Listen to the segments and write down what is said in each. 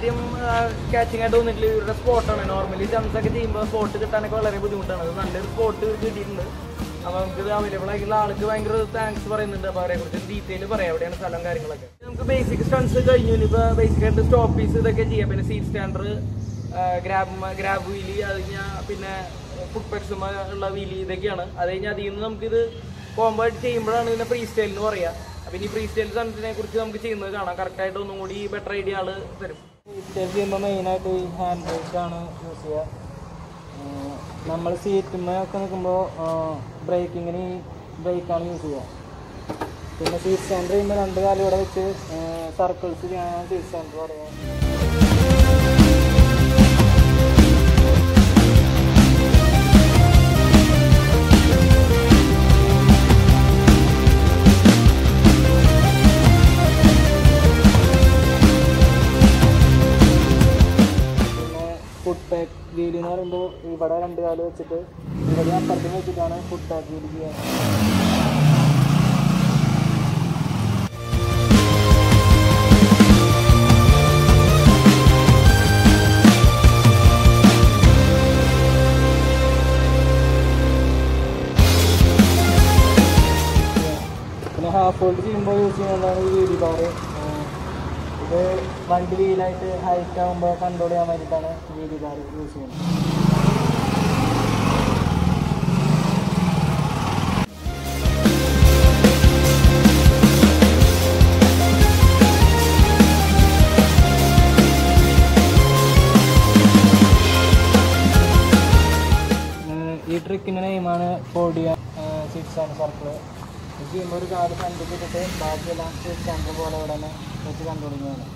കാര്യം ക്യാച്ചിങ് ആയിട്ട് തോന്നിട്ടില്ല ഇവരുടെ സ്പോട്ടാണ് നോർമലി ചംസ് ഒക്കെ ചെയ്യുമ്പോൾ സ്പോട്ട് കിട്ടാനൊക്കെ വളരെ ബുദ്ധിമുട്ടാണ് അത് നല്ലൊരു സ്പോട്ട് കിട്ടിയിട്ടുണ്ട് അപ്പോൾ നമുക്ക് ഇത് അവൈലബിൾ ആയിട്ടുള്ള ആൾക്ക് ഭയങ്കര താങ്ക്സ് പറയുന്നുണ്ട് അപ്പോൾ അവരെ കുറിച്ച് ഡീറ്റെയിൽ പറയാം എവിടെയാണ് സ്ഥലം കാര്യങ്ങളൊക്കെ നമുക്ക് ബേസിക് സ്റ്റൺസ് കഴിഞ്ഞു ഇനിയിപ്പോൾ ബേസിക് ആയിട്ട് സ്റ്റോപ്പീസ് ഇതൊക്കെ ചെയ്യാം പിന്നെ seat stander grab grab wheelie അത് കഴിഞ്ഞാൽ പിന്നെ ഫുഡ് പെക്സും ഉള്ള വീലി ഇതൊക്കെയാണ് അത് കഴിഞ്ഞാൽ അതിൽ നിന്ന് നമുക്കിത് കോമ്പോ ആയിട്ട് ചെയ്യുമ്പോഴാണ് ഇതിനെ ഫ്രീ സ്റ്റൈൽ എന്ന് പറയുക അപ്പം ഇനി ഫ്രീ സ്റ്റൈൽ സ്റ്റൺസിനെ കുറിച്ച് നമുക്ക് ചെയ്യുന്നത് കാണാം കറക്റ്റായിട്ട് ഒന്നും കൂടി ബെറ്റർ ഐഡിയ ആൾ തരും സ്റ്റെപ്പ് ചെയ്യുമ്പോൾ മെയിനായിട്ട് ഈ ഹാൻഡ് ബ്രേക്കാണ് യൂസ് ചെയ്യുക നമ്മൾ സീറ്റുമ്മ ഒക്കെ നിൽക്കുമ്പോൾ ബ്രേക്കിങ്ങിന് ഈ ബ്രേക്കാണ് യൂസ് ചെയ്യുക പിന്നെ സീറ്റ് സ്റ്റാൻഡ് ചെയ്യുമ്പോൾ രണ്ട് കാലം ഇവിടെ വെച്ച് സർക്കിൾസ് ചെയ്യാനാണ് സീറ്റ് സ്റ്റാൻഡ് പറയുക പിന്നെ ഫുഡ് പാക്ക് വീല് എന്ന് പറയുമ്പോൾ ഇവിടെ രണ്ട് കാല് വെച്ചിട്ട് ഇവിടെ അപ്പുറത്ത് വെച്ചിട്ടാണ് ഫുഡ് പാക്ക് വീല് ചെയ്യുക പിന്നെ ഹാഫ് ഹോൾഡ് ചെയ്യുമ്പോൾ യൂസ് ചെയ്യുന്നതാണ് ഈ വീലി ബാറ് ഇത് വണ്ടി വീലായിട്ട് ഹൈറ്റ് ആകുമ്പോൾ കൺട്രോൾ ചെയ്യാൻ വേണ്ടിയിട്ടാണ് വീലി ബാർ യൂസ് ചെയ്യുന്നത് ഏഹ് ഈ ട്രിക്കിൻ്റെ നെയിമാണ് ഫോഡിയ സിക്സ് ആൻഡ് സർക്കിൾ ഇത് ചെയ്യുമ്പോൾ ഒരു കാർഡ് ഫ്രണ്ടിൽ ഇട്ടിട്ട് ബാക്കിയെല്ലാം സിക്സ് ആൻഡ് പോലെ ഇവിടെ തന്നെ വെച്ച് കൺട്രോൾ ചെയ്യുന്നതാണ്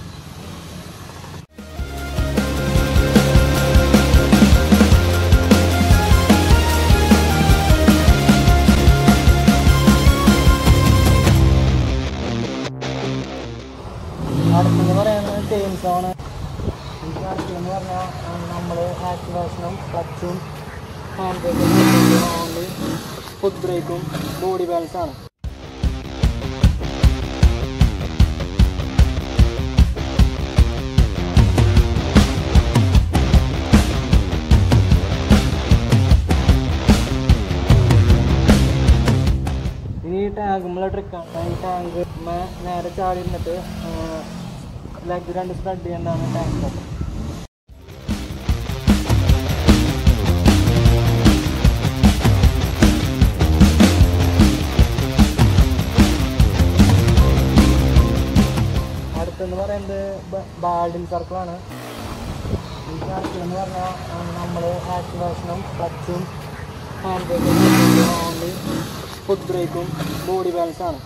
അടുത്തെന്ന് പറയുന്നത് ചെയിൻസ് ആണ് എനിക്ക് അടുത്തെന്ന് പറഞ്ഞാൽ നമ്മൾ ആക്ടിവേഷനും ക്ലച്ചും ഹാൻഡ് ബ്രേക്കും ഫുഡ് ബ്രേക്കും ബോഡി ബാലൻസ് ആണ് ഈ ടാങ്കുമ്പോൾ ട്രിക്കാണ് ഈ ടാങ്ക് നേരെ ചാടി ഇരുന്നിട്ട് ലെഗ് രണ്ട് സ്പ്രെഡ് ചെയ്യേണ്ടതാണ് ടാങ്ക് അടുത്തെന്ന് പറയുന്നത് ബാൾഡിൻ സർക്കിളാണ് ഈ സർക്കിൾ എന്ന് പറഞ്ഞാൽ നമ്മൾ ആക്ടിവേഷനും ക്ലച്ചും ഹാൻഡ് ബ്രേക്കും ഓൺലി ഫുഡ് ബ്രേക്കും ബോഡി ബാലൻസ് ആണ്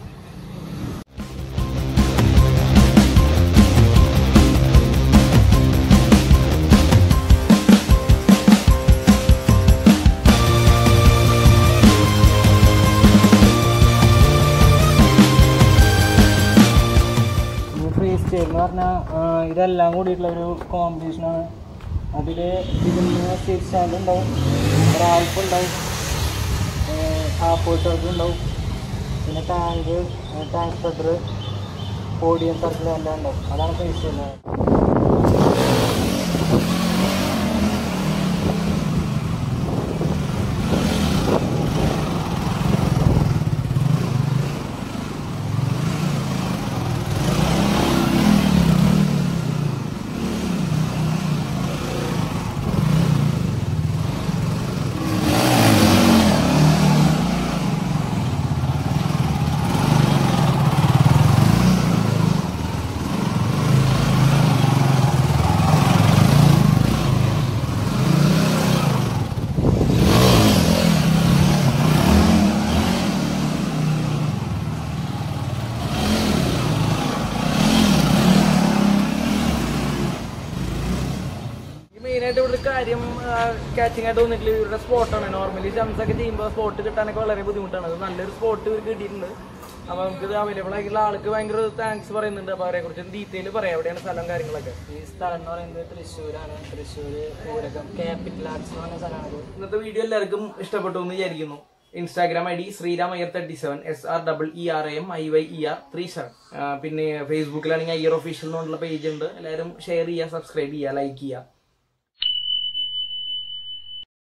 ഫ്രീ സ്റ്റൈൽ എന്ന് പറഞ്ഞാൽ ഇതെല്ലാം കൂടിയിട്ടുള്ള ഒരു കോമ്പറ്റീഷനാണ് അതിൽ ഇതിന് സീറ്റ് സ്റ്റാൻഡ് ഉണ്ടാവും റാൽപ്പ് ഉണ്ടാവും ഹാഫ് വോട്ടർക്ക് ഉണ്ടാവും പിന്നെ tank tank spreader podium circle എല്ലാം ഉണ്ടാവും അതാണ് ഫ്രീ സ്റ്റൈൽ മെയിനായിട്ട് ഇവിടെ ഒരു കാര്യം ക്യാച്ചിങ് ആയിട്ട് തോന്നിട്ടില്ല ഇവരുടെ സ്പോട്ടാണ് നോർമലി ചംസ് ഒക്കെ ചെയ്യുമ്പോൾ സ്പോട്ട് കിട്ടാനൊക്കെ വളരെ ബുദ്ധിമുട്ടാണ് അത് നല്ലൊരു സ്പോട്ട് ഇവർക്ക് കിട്ടിയിട്ടുണ്ട് അപ്പോൾ നമുക്ക് ഇത് അവൈലബിൾ ആയിട്ടുള്ള ആൾക്ക് ഭയങ്കര താങ്ക്സ് പറയുന്നുണ്ട് അപ്പോൾ അവരെ കുറിച്ച് ഡീറ്റെയിൽ പറയാം എവിടെയാണ് സ്ഥലം കാര്യങ്ങളൊക്കെ ഈ സ്ഥലം എന്ന് പറയുന്നത് തൃശ്ശൂരാണ് തൃശ്ശൂർ പൂരകം ക്യാപിറ്റൽ ആർട്സ് എന്ന് പറഞ്ഞ സ്ഥലമാണ് ഇന്നത്തെ വീഡിയോ എല്ലാവർക്കും ഇഷ്ടപ്പെട്ടു എന്ന് വിചാരിക്കുന്നു Instagram I D Shriram Iyer thirty seven S R double E R M I Y E R three seven പിന്നെ ഫേസ്ബുക്കിലാണെങ്കിൽ അയ്യർ ഒഫീഷ്യൽ എന്നുള്ള പേജ് ഉണ്ട് എല്ലാവരും ഷെയർ ചെയ്യുക സബ്സ്ക്രൈബ് ചെയ്യുക ലൈക്ക് ചെയ്യുക